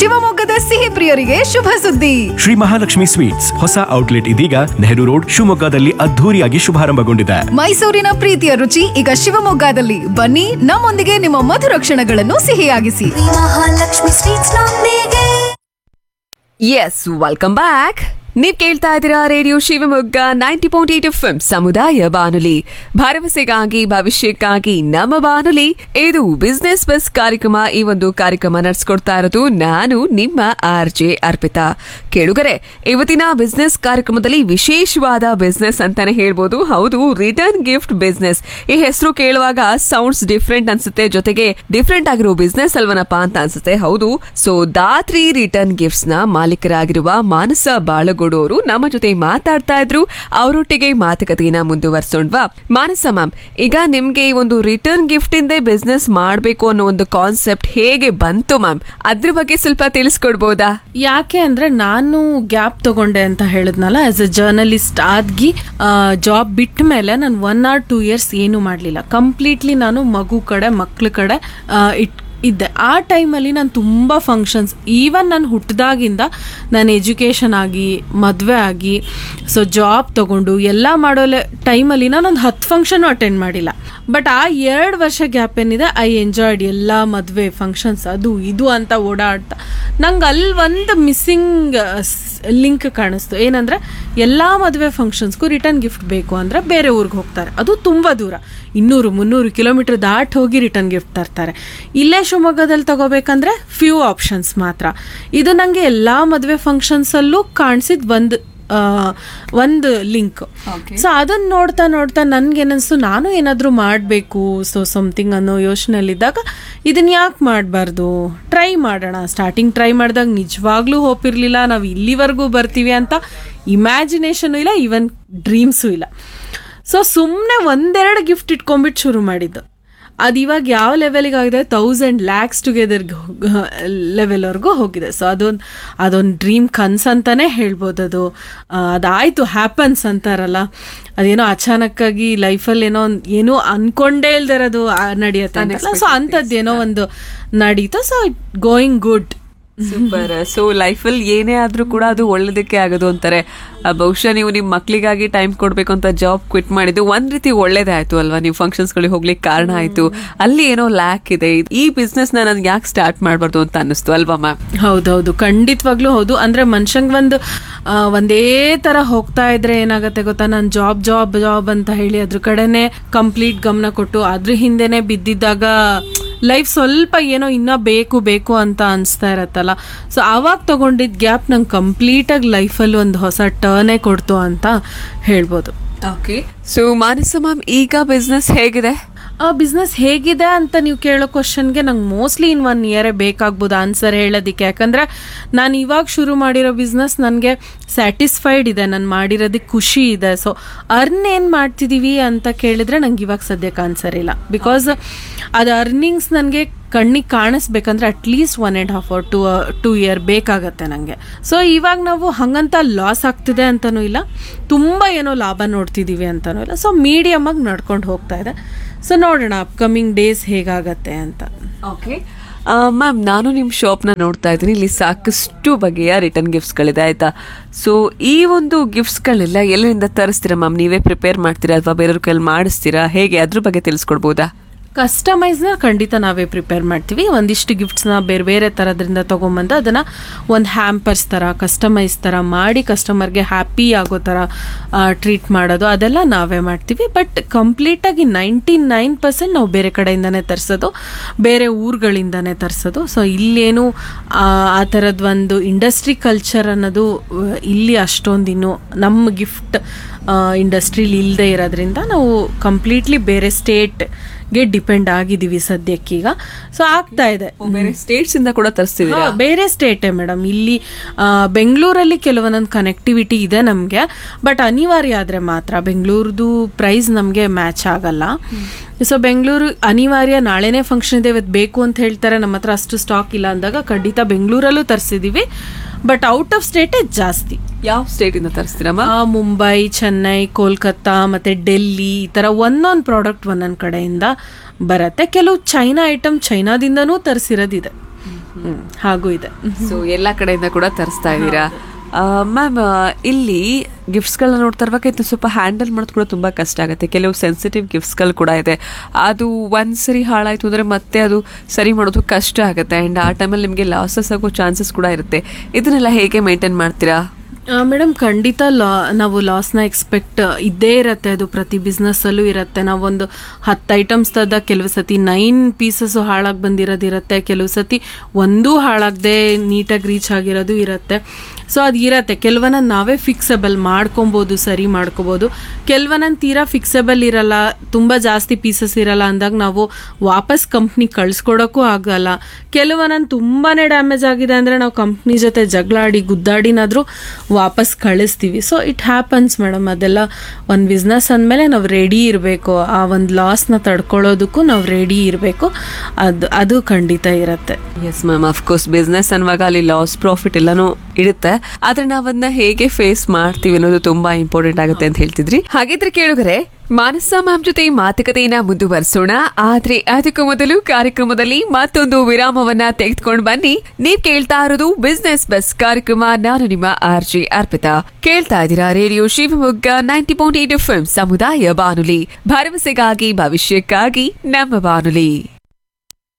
ಶಿವಮೊಗ್ಗದ ಸಿಹಿ ಪ್ರಿಯರಿಗೆ ಶುಭ ಸುದ್ದಿ ಶ್ರೀ ಮಹಾಲಕ್ಷ್ಮಿ ಸ್ವೀಟ್ಸ್ ಹೊಸ ಔಟ್ಲೆಟ್ ಇದೀಗ ನೆಹರು ರೋಡ್ ಶಿವಮೊಗ್ಗದಲ್ಲಿ ಅದ್ಧೂರಿಯಾಗಿ ಶುಭಾರಂಭಗೊಂಡಿದೆ ಮೈಸೂರಿನ ಪ್ರೀತಿಯ ರುಚಿ ಈಗ ಶಿವಮೊಗ್ಗದಲ್ಲಿ ಬನ್ನಿ ನಮ್ಮೊಂದಿಗೆ ನಿಮ್ಮ ಮಧುರ ಕ್ಷಣಗಳನ್ನು ಸಿಹಿಯಾಗಿಸಿ ಮಹಾಲಕ್ಷ್ಮಿ ಸ್ವೀಟ್ಸ್ ನೊಂದಿಗೆ ಎಸ್ ವೆಲ್ಕಮ್ ಬ್ಯಾಕ್ ನೀವ್ ಕೇಳ್ತಾ ಇದ್ದೀರಾ radio Shivamogga ninety point eight F ಸಮುದಾಯ ಬಾನುಲಿ ಭರವಸೆಗಾಗಿ ಭವಿಷ್ಯಕ್ಕಾಗಿ ನಮ್ಮ ಬಾನುಲಿ ಇದು ಬಿಸ್ನೆಸ್ ಬಸ್ ಕಾರ್ಯಕ್ರಮ ಈ ಒಂದು ಕಾರ್ಯಕ್ರಮ ನಡೆಸ್ಕೊಡ್ತಾ ಇರೋದು ನಾನು ನಿಮ್ಮ ಆರ್ ಜೆ ಅರ್ಪಿತಾ ಕೇಳುಗರೆ ಇವತ್ತಿನ ಬಿಸ್ನೆಸ್ ಕಾರ್ಯಕ್ರಮದಲ್ಲಿ ವಿಶೇಷವಾದ ಬಿಸ್ನೆಸ್ ಅಂತಾನೆ ಹೇಳ್ಬೋದು ಹೌದು ರಿಟರ್ನ್ ಗಿಫ್ಟ್ ಬಿಸ್ನೆಸ್ ಈ ಹೆಸರು ಕೇಳುವಾಗ ಸೌಂಡ್ಸ್ ಡಿಫ್ರೆಂಟ್ ಅನ್ಸುತ್ತೆ ಜೊತೆಗೆ ಡಿಫ್ರೆಂಟ್ ಆಗಿರೋ ಬಿಸ್ನೆಸ್ ಅಲ್ವನಪ್ಪ ಅಂತ ಅನ್ಸುತ್ತೆ ಹೌದು ಸೊ ದಾತ್ರಿ ರಿಟರ್ನ್ ಗಿಫ್ಟ್ಸ್ ನ ಮಾಲೀಕರಾಗಿರುವ ಮಾನಸ ಬಾಳಗೋಡು ಅವರು ನಮ್ಮ ಜೊತೆ ಮಾತಾಡ್ತಾ ಇದ್ರು ಅವರೊಟ್ಟಿಗೆ ಮಾತುಕತೆಯನ್ನ ಮುಂದುವರ್ಸೋಣ್ವಾ ಮಾನಸ ಮ್ಯಾಮ್ ಈಗ ನಿಮ್ಗೆ ಈ ಒಂದು ರಿಟರ್ನ್ ಗಿಫ್ಟ್ ಇಂದೇ ಬಿಸ್ನೆಸ್ ಮಾಡ್ಬೇಕು ಅನ್ನೋ ಒಂದು ಕಾನ್ಸೆಪ್ಟ್ ಹೇಗೆ ಬಂತು ಮ್ಯಾಮ್ ಅದ್ರ ಬಗ್ಗೆ ಸ್ವಲ್ಪ ತಿಳಿಸ್ಕೊಡ್ಬೋದಾ ಯಾಕೆ ಅಂದ್ರೆ ನಾನು ಗ್ಯಾಪ್ ತಗೊಂಡೆ ಅಂತ ಹೇಳಿದ್ನಲ್ಲ ಆಸ್ ಅ ಜರ್ನಲಿಸ್ಟ್ ಆದ್ಗಿ ಜಾಬ್ ಬಿಟ್ಟ ಮೇಲೆ ನಾನು ಒನ್ ಆರ್ ಟೂ ಇಯರ್ಸ್ ಏನು ಮಾಡಲಿಲ್ಲ ಕಂಪ್ಲೀಟ್ಲಿ ನಾನು ಮಗು ಕಡೆ ಮಕ್ಳ ಕಡೆ ಆ, ಇಟ್ ಇದ್ದೆ ಆ ಟೈಮಲ್ಲಿ ನಾನು ತುಂಬ ಫಂಕ್ಷನ್ಸ್ ಈವನ್ ನಾನು ಹುಟ್ಟಿದಾಗಿಂದ ನಾನು ಎಜುಕೇಷನ್ ಆಗಿ ಮದುವೆ ಆಗಿ ಸೊ ಜಾಬ್ ತಗೊಂಡು ಎಲ್ಲ ಮಾಡೋ ಟೈಮಲ್ಲಿ ನಾನೊಂದು ಹತ್ತು ಫಂಕ್ಷನ್ ಅಟೆಂಡ್ ಮಾಡಿಲ್ಲ ಬಟ್ ಆ ಎರಡು ವರ್ಷ ಗ್ಯಾಪ್ ಏನಿದೆ ಐ ಎಂಜಾಯ್ಡ್ ಎಲ್ಲ ಮದುವೆ ಫಂಕ್ಷನ್ಸ್ ಅದು ಇದು ಅಂತ ಓಡಾಡ್ತಾ ನಂಗೆ ಅಲ್ಲಿ ಒಂದು ಮಿಸ್ಸಿಂಗ್ ಲಿಂಕ್ ಕಾಣಿಸ್ತು ಏನಂದ್ರೆ ಎಲ್ಲ ಮದುವೆ ಫಂಕ್ಷನ್ಸ್ಗೂ ರಿಟರ್ನ್ ಗಿಫ್ಟ್ ಬೇಕು ಅಂದರೆ ಬೇರೆ ಊರಿಗೆ ಹೋಗ್ತಾರೆ ಅದು ತುಂಬ ದೂರ ಇನ್ನೂರು ಮುನ್ನೂರು ಕಿಲೋಮೀಟರ್ ದಾಟ್ ಹೋಗಿ ರಿಟರ್ನ್ ಗಿಫ್ಟ್ ತರ್ತಾರೆ ಇಲ್ಲೇ ಶಿವಮೊಗ್ಗದಲ್ಲಿ ತಗೋಬೇಕಂದ್ರೆ ಫ್ಯೂ ಆಪ್ಷನ್ಸ್ ಮಾತ್ರ ಇದು ನನಗೆ ಎಲ್ಲ ಮದುವೆ ಫಂಕ್ಷನ್ಸಲ್ಲೂ ಕಾಣಿಸಿದ ಒಂದು ಆ, ಒಂದು ಲಿಂಕ್ ಸೊ ಅದನ್ನ ನೋಡ್ತಾ ನೋಡ್ತಾ ನನ್ಗೇನಿಸ್ತು ನಾನು ಏನಾದರೂ ಮಾಡಬೇಕು ಸೊ ಸಮಥಿಂಗ್ ಅನ್ನೋ ಯೋಚನೆಯಲ್ಲಿದ್ದಾಗ ಇದನ್ನ ಯಾಕೆ ಮಾಡಬಾರ್ದು ಟ್ರೈ ಮಾಡೋಣ ಸ್ಟಾರ್ಟಿಂಗ್ ಟ್ರೈ ಮಾಡಿದಾಗ ನಿಜವಾಗ್ಲೂ ಹೋಪ್ ಇರಲಿಲ್ಲ ನಾವು ಇಲ್ಲಿವರೆಗೂ ಬರ್ತೀವಿ ಅಂತ ಇಮ್ಯಾಜಿನೇಷನು ಇಲ್ಲ ಈವನ್ ಡ್ರೀಮ್ಸು ಇಲ್ಲ ಸೊ ಸುಮ್ಮನೆ ಒಂದೆರಡು ಗಿಫ್ಟ್ ಇಟ್ಕೊಂಡ್ಬಿಟ್ಟು ಶುರು ಮಾಡಿದ್ದು ಅದು ಇವಾಗ ಯಾವ ಲೆವೆಲಿಗೆ ಆಗಿದೆ ತೌಸಂಡ್ ಲ್ಯಾಕ್ಸ್ ಟುಗೆದರ್ಗೆ ಲೆವೆಲ್ವರೆಗೂ ಹೋಗಿದೆ ಸೊ ಅದೊಂದು ಅದೊಂದು ಡ್ರೀಮ್ ಕನ್ಸ್ ಅಂತಾನೆ ಹೇಳ್ಬೋದು ಅದು ಆ, ಅದಾಯ್ತು ಹ್ಯಾಪನ್ಸ್ ಅಂತಾರಲ್ಲ ಅದೇನೋ ಅಚಾನಕ್ಕಾಗಿ ಲೈಫಲ್ಲಿ ಏನೋ ಒಂದ್- ಏನೋ ಅನ್ಕೊಂಡೇ ಇಲ್ದಿರೋದು ನಡೆಯುತ್ತೆ ಸೊ ಅಂಥದ್ದೇನೋ ಒಂದು ನಡೀತು so going good super so ಲೈಫಲ್ಲಿ ಏನೇ ಆದ್ರೂ ಕೂಡ ಅದು ಒಳ್ಳೇದಕ್ಕೆ ಆಗೋದು ಅಂತಾರೆ ಆ, ಬಹುಶಃ ನೀವು ನಿಮ್ಮ ಮಕ್ಳಿಗಾಗಿ ಟೈಮ್ ಕೊಡ್ಬೇಕು ಅಂತ ಜಾಬ್ ಕ್ವಿಟ್ ಮಾಡಿದ್ದು ಒಂದ್ ರೀತಿ ಒಳ್ಳೇದೇ ಆಯ್ತು ಅಲ್ವಾ ನೀವು ಫಂಕ್ಷನ್ಸ್ ಗಳಿಗೆ ಹೋಗ್ಲಿಕ್ಕೆ ಕಾರಣ ಆಯ್ತು ಅಲ್ಲಿ ಏನೋ ಲ್ಯಾಕ್ ಇದೆ ಈ ಬಿಸ್ನೆಸ್ ನ ನನ್ಗೆ ಯಾಕೆ ಸ್ಟಾರ್ಟ್ ಮಾಡಬಾರ್ದು ಅಂತ ಅನ್ನಿಸ್ತು ಅಲ್ವಾ ಮ್ಯಾಮ್ ಹೌದೌದು ಖಂಡಿತವಾಗ್ಲೂ ಹೌದು ಅಂದ್ರೆ ಮನುಷ್ಯಂಗೆ ಒಂದು ಆ, ಒಂದೇ ತರ ಹೋಗ್ತಾ ಇದ್ರೆ ಏನಾಗತ್ತೆ ಗೊತ್ತಾ ನಾನು ಜಾಬ್ ಜಾಬ್ ಜಾಬ್ ಅಂತ ಹೇಳಿ ಅದ್ರ ಕಡೆನೆ ಕಂಪ್ಲೀಟ್ ಗಮನ ಕೊಟ್ಟು ಅದ್ರ ಹಿಂದೆನೆ ಬಿದ್ದಿದ್ದಾಗ ಲೈಫ್ ಸ್ವಲ್ಪ ಏನೋ ಇನ್ನ ಬೇಕು ಬೇಕು ಅಂತ ಅನಿಸ್ತಾ ಇರತ್ತಲ್ಲ ಸೊ ಆವಾಗ ತಗೊಂಡಿದ್ದ ಗ್ಯಾಪ್ ನಂಗೆ ಕಂಪ್ಲೀಟಾಗಿ ಲೈಫಲ್ಲಿ ಒಂದು ಹೊಸ ಟರ್ನೇ ಕೊಡ್ತು ಅಂತ ಹೇಳ್ಬೋದು ಓಕೆ ಸೊ ಮಾನಸ ಮ್ಯಾಮ್ ಈಗ ಬಿಸ್ನೆಸ್ ಹೇಗಿದೆ ಆ ಬಿಸ್ನೆಸ್ ಹೇಗಿದೆ ಅಂತ ನೀವು ಕೇಳೋ ಕ್ವಶನ್ಗೆ ನಂಗೆ ಮೋಸ್ಟ್ಲಿ ಇನ್ ಒನ್ ಇಯರೇ ಬೇಕಾಗ್ಬೋದು ಆನ್ಸರ್ ಹೇಳೋದಕ್ಕೆ ಯಾಕಂದ್ರೆ ನಾನು ಇವಾಗ ಶುರು ಮಾಡಿರೋ ಬಿಸ್ನೆಸ್ ನನಗೆ ಸ್ಯಾಟಿಸ್ಫೈಡ್ ಇದೆ ನಾನು ಮಾಡಿರೋದಕ್ಕೆ ಖುಷಿ ಇದೆ ಸೊ ಅರ್ನ್ ಏನು ಮಾಡ್ತಿದ್ದೀವಿ ಅಂತ ಕೇಳಿದ್ರೆ ನಂಗೆ ಇವಾಗ ಸದ್ಯಕ್ಕೆ ಆನ್ಸರ್ ಇಲ್ಲ ಬಿಕಾಸ್ ಅದು ಅರ್ನಿಂಗ್ಸ್ ನನಗೆ ಕಣ್ಣಿಗೆ ಕಾಣಿಸ್ಬೇಕಂದ್ರೆ at least one and half hour to two year ಬೇಕಾಗತ್ತೆ ನನಗೆ ಸೊ ಇವಾಗ ನಾವು ಹಂಗಂತ ಲಾಸ್ ಆಗ್ತಿದೆ ಅಂತನೂ ಇಲ್ಲ ತುಂಬ ಏನೋ ಲಾಭ ನೋಡ್ತಿದ್ದೀವಿ ಅಂತನೂ ಇಲ್ಲ ಸೊ ಮೀಡಿಯಮ್ ಆಗಿ ನಡ್ಕೊಂಡು ಹೋಗ್ತಾ ಇದೆ ಸೊ ನೋಡೋಣ ಅಪ್ಕಮಿಂಗ್ ಡೇಸ್ ಹೇಗಾಗತ್ತೆ ಅಂತ ಓಕೆ ಮ್ಯಾಮ್ ನಾನು ನಿಮ್ಮ ಶಾಪ್ನ ನೋಡ್ತಾ ಇದ್ದೀನಿ ಇಲ್ಲಿ ಸಾಕಷ್ಟು ಬಗೆಯ ರಿಟರ್ನ್ ಗಿಫ್ಟ್ಸ್ಗಳಿದೆ ಆಯ್ತಾ ಸೊ ಈ ಒಂದು ಗಿಫ್ಟ್ಸ್ಗಳೆಲ್ಲ ಎಲ್ಲಿಂದ ತರಿಸ್ತೀರಾ ಮ್ಯಾಮ್ ನೀವೇ ಪ್ರಿಪೇರ್ ಮಾಡ್ತೀರಾ ಅಥವಾ ಬೇರೆಯವ್ರ ಕೈಲಿ ಮಾಡಿಸ್ತೀರಾ ಹೇಗೆ ಅದ್ರ ಬಗ್ಗೆ ತಿಳಿಸ್ಕೊಡ್ಬೋದಾ ಕಸ್ಟಮೈಸ್ನ ಖಂಡಿತ ನಾವೇ ಪ್ರಿಪೇರ್ ಮಾಡ್ತೀವಿ ಒಂದಿಷ್ಟು ಗಿಫ್ಟ್ಸ್ನ ಬೇರೆ ಬೇರೆ ಥರದ್ರಿಂದ ತೊಗೊಂಬಂದು ಅದನ್ನು ಒಂದು ಹ್ಯಾಂಪರ್ಸ್ ಥರ ಕಸ್ಟಮೈಸ್ ಥರ ಮಾಡಿ ಕಸ್ಟಮರ್ಗೆ ಹ್ಯಾಪಿ ಆಗೋ ಥರ ಟ್ರೀಟ್ ಮಾಡೋದು ಅದೆಲ್ಲ ನಾವೇ ಮಾಡ್ತೀವಿ ಬಟ್ ಕಂಪ್ಲೀಟಾಗಿ ನೈಂಟಿ ನೈನ್ ಪರ್ಸೆಂಟ್ ನಾವು ಬೇರೆ ಕಡೆಯಿಂದನೇ ತರಿಸೋದು ಬೇರೆ ಊರುಗಳಿಂದನೇ ತರಿಸೋದು ಸೊ ಇಲ್ಲೇನು ಆ ಆ ಥರದ್ದು ಒಂದು ಇಂಡಸ್ಟ್ರಿ ಕಲ್ಚರ್ ಅನ್ನೋದು ಆ, ಇಲ್ಲಿ ಅಷ್ಟೊಂದು ಇನ್ನು ನಮ್ಮ ಗಿಫ್ಟ್ ಇಂಡಸ್ಟ್ರಿಲಿ ಇಲ್ಲದೆ ಇರೋದ್ರಿಂದ ನಾವು ಕಂಪ್ಲೀಟ್ಲಿ ಬೇರೆ ಸ್ಟೇಟ್ಗೆ ಡಿಪೆಂಡ್ ಆಗಿದ್ದೀವಿ ಸದ್ಯಕ್ಕೀಗ ಸೊ ಆಗ್ತಾ ಇದೆ ಬೇರೆ ಸ್ಟೇಟ್ಸ್ ಇಂದ ಕೂಡ ತರಿಸ್ತಿದ್ದೀರಾ ಹಾ, ಬೇರೆ ಸ್ಟೇಟೇ ಮೇಡಮ್ ಇಲ್ಲಿ ಆ, ಬೆಂಗಳೂರಲ್ಲಿ ಕೆಲವೊಂದೊಂದು ಕನೆಕ್ಟಿವಿಟಿ ಇದೆ ನಮಗೆ ಬಟ್ ಅನಿವಾರ್ಯ ಆದರೆ ಮಾತ್ರ ಬೆಂಗಳೂರದು ಪ್ರೈಸ್ ನಮಗೆ ಮ್ಯಾಚ್ ಆಗಲ್ಲ ಸೊ ಬೆಂಗಳೂರು ಅನಿವಾರ್ಯ ನಾಳೆನೇ ಫಂಕ್ಷನ್ ಇದೆ ಇವತ್ತು ಬೇಕು ಅಂತ ಹೇಳ್ತಾರೆ ನಮ್ಮ ಹತ್ರ ಅಷ್ಟು ಸ್ಟಾಕ್ ಇಲ್ಲ ಅಂದಾಗ ಖಂಡಿತ ಬೆಂಗಳೂರಲ್ಲೂ ತರಿಸಿದ್ದೀವಿ ಬಟ್ ಔಟ್ ಆಫ್ ಸ್ಟೇಟೇ ಜಾಸ್ತಿ ಯಾವ ಸ್ಟೇಟ್ ಇಂದ ತರಿಸ್ತೀರಾ ಮ್ಯಾಮ್ ಆ, ಮುಂಬೈ ಚೆನ್ನೈ ಕೋಲ್ಕತ್ತಾ ಮತ್ತೆ ಡೆಲ್ಲಿ ಈ ಥರ ಒಂದೊಂದು ಪ್ರಾಡಕ್ಟ್ ಒಂದೊಂದು ಕಡೆಯಿಂದ ಬರುತ್ತೆ ಕೆಲವು ಚೈನಾ ಐಟಮ್ ಚೈನಾದಿಂದನೂ ತರಿಸಿರೋದಿದೆ ಹಾಗೂ ಇದೆ ಸೊ ಎಲ್ಲ ಕಡೆಯಿಂದ ಕೂಡ ತರಿಸ್ತಾ ಇದ್ದೀರಾ ಮ್ಯಾಮ್ ಇಲ್ಲಿ ಗಿಫ್ಟ್ಸ್ಗಳನ್ನ ನೋಡ್ತಾ ಇರ್ಬೇಕಾಯ್ತು ಸ್ವಲ್ಪ ಹ್ಯಾಂಡಲ್ ಮಾಡೋದು ಕೂಡ ತುಂಬ ಕಷ್ಟ ಆಗುತ್ತೆ ಕೆಲವು ಸೆನ್ಸಿಟಿವ್ ಗಿಫ್ಟ್ಸ್ಗಳು ಕೂಡ ಇದೆ ಅದು ಒಂದು ಸರಿ ಹಾಳಾಯಿತು ಅಂದರೆ ಮತ್ತೆ ಅದು ಸರಿ ಮಾಡೋದು ಕಷ್ಟ ಆಗುತ್ತೆ ಆ್ಯಂಡ್ ಆ ಟೈಮಲ್ಲಿ ನಿಮಗೆ ಲಾಸಸ್ ಆಗೋ ಚಾನ್ಸಸ್ ಕೂಡ ಇರುತ್ತೆ ಇದನ್ನೆಲ್ಲ ಹೇಗೆ ಮೇಂಟೈನ್ ಮಾಡ್ತೀರಾ ಮೇಡಮ್ ಖಂಡಿತ ಲಾ ನಾವು ಲಾಸ್ನ ಎಕ್ಸ್ಪೆಕ್ಟ್ ಇದ್ದೇ ಇರತ್ತೆ ಅದು ಪ್ರತಿ ಬಿಸ್ನೆಸ್ಸಲ್ಲೂ ಇರುತ್ತೆ ನಾವೊಂದು ಹತ್ತು ಐಟಮ್ಸ್ ತದ ಕೆಲವು ಸತಿ ನೈನ್ ಪೀಸಸ್ಸು ಹಾಳಾಗಿ ಬಂದಿರೋದಿರುತ್ತೆ ಕೆಲವು ಸತಿ ಒಂದೂ ಹಾಳಾಗದೆ ನೀಟಾಗಿ ರೀಚ್ ಆಗಿರೋದು ಇರುತ್ತೆ ಸೊ ಅದು ಇರತ್ತೆ ಕೆಲವನ್ನ ನಾವೇ ಫಿಕ್ಸಬಲ್ ಮಾಡ್ಕೊಬೋದು ಸರಿ ಮಾಡ್ಕೋಬೋದು ಕೆಲವನ್ನ ತೀರಾ ಫಿಕ್ಸಬಲ್ ಇರಲ್ಲ ತುಂಬ ಜಾಸ್ತಿ ಪೀಸಸ್ ಇರಲ್ಲ ಅಂದಾಗ ನಾವು ವಾಪಸ್ ಕಂಪ್ನಿ ಕಳ್ಸ್ಕೊಡೋಕ್ಕೂ ಆಗಲ್ಲ ಕೆಲವನ್ನ ತುಂಬಾ ಡ್ಯಾಮೇಜ್ ಆಗಿದೆ ಅಂದರೆ ನಾವು ಕಂಪ್ನಿ ಜೊತೆ ಜಗಳ ಆಡಿ ಗುದ್ದಾಡಿನಾದರೂ ವಾಪಸ್ ಕಳಿಸ್ತೀವಿ ಸೊ ಇಟ್ ಹ್ಯಾಪನ್ಸ್ ಮೇಡಮ್ ಅದೆಲ್ಲ ಒಂದು ಬಿಸ್ನೆಸ್ ಅಂದಮೇಲೆ ನಾವು ರೆಡಿ ಇರಬೇಕು ಆ ಒಂದು ಲಾಸ್ನ ತಡ್ಕೊಳ್ಳೋದಕ್ಕೂ ನಾವು ರೆಡಿ ಇರಬೇಕು ಅದು ಅದು ಖಂಡಿತ ಇರತ್ತೆ ಎಸ್ ಮ್ಯಾಮ್ ಅಫ್ಕೋರ್ಸ್ ಬಿಸ್ನೆಸ್ ಅನ್ನುವಾಗ ಅಲ್ಲಿ ಲಾಸ್ ಪ್ರಾಫಿಟ್ ಎಲ್ಲಾನು ಇರುತ್ತೆ ಆದ್ರೆ ನಾವನ್ನ ಹೇಗೆ ಫೇಸ್ ಮಾಡ್ತೀವಿ ಅನ್ನೋದು ತುಂಬಾ ಇಂಪಾರ್ಟೆಂಟ್ ಆಗುತ್ತೆ ಅಂತ ಹೇಳ್ತಿದ್ರಿ ಹಾಗಿದ್ರೆ ಕೇಳುಗರೆ ಮಾನಸ ಮ್ಯಾಮ್ ಜೊತೆ ಮಾತುಕತೆಯನ್ನ ಮುಂದುವರಿಸೋಣ ಆದ್ರೆ ಅದಕ್ಕೂ ಮೊದಲು ಕಾರ್ಯಕ್ರಮದಲ್ಲಿ ಮತ್ತೊಂದು ವಿರಾಮವನ್ನ ತೆಗೆದುಕೊಂಡು ಬನ್ನಿ ನೀವ್ ಕೇಳ್ತಾ ಇರೋದು ಬಿಸ್ನೆಸ್ ಬಸ್ ಕಾರ್ಯಕ್ರಮ ನಾನು ನಿಮ್ಮ ಆರ್ ಜೆ ಅರ್ಪಿತಾ ಕೇಳ್ತಾ ಇದ್ದೀರಾ radio Shivamogga ninety point eight F ಸಮುದಾಯ ಬಾನುಲಿ ಭರವಸೆಗಾಗಿ ಭವಿಷ್ಯಕ್ಕಾಗಿ ನಮ್ಮ ಬಾನುಲಿ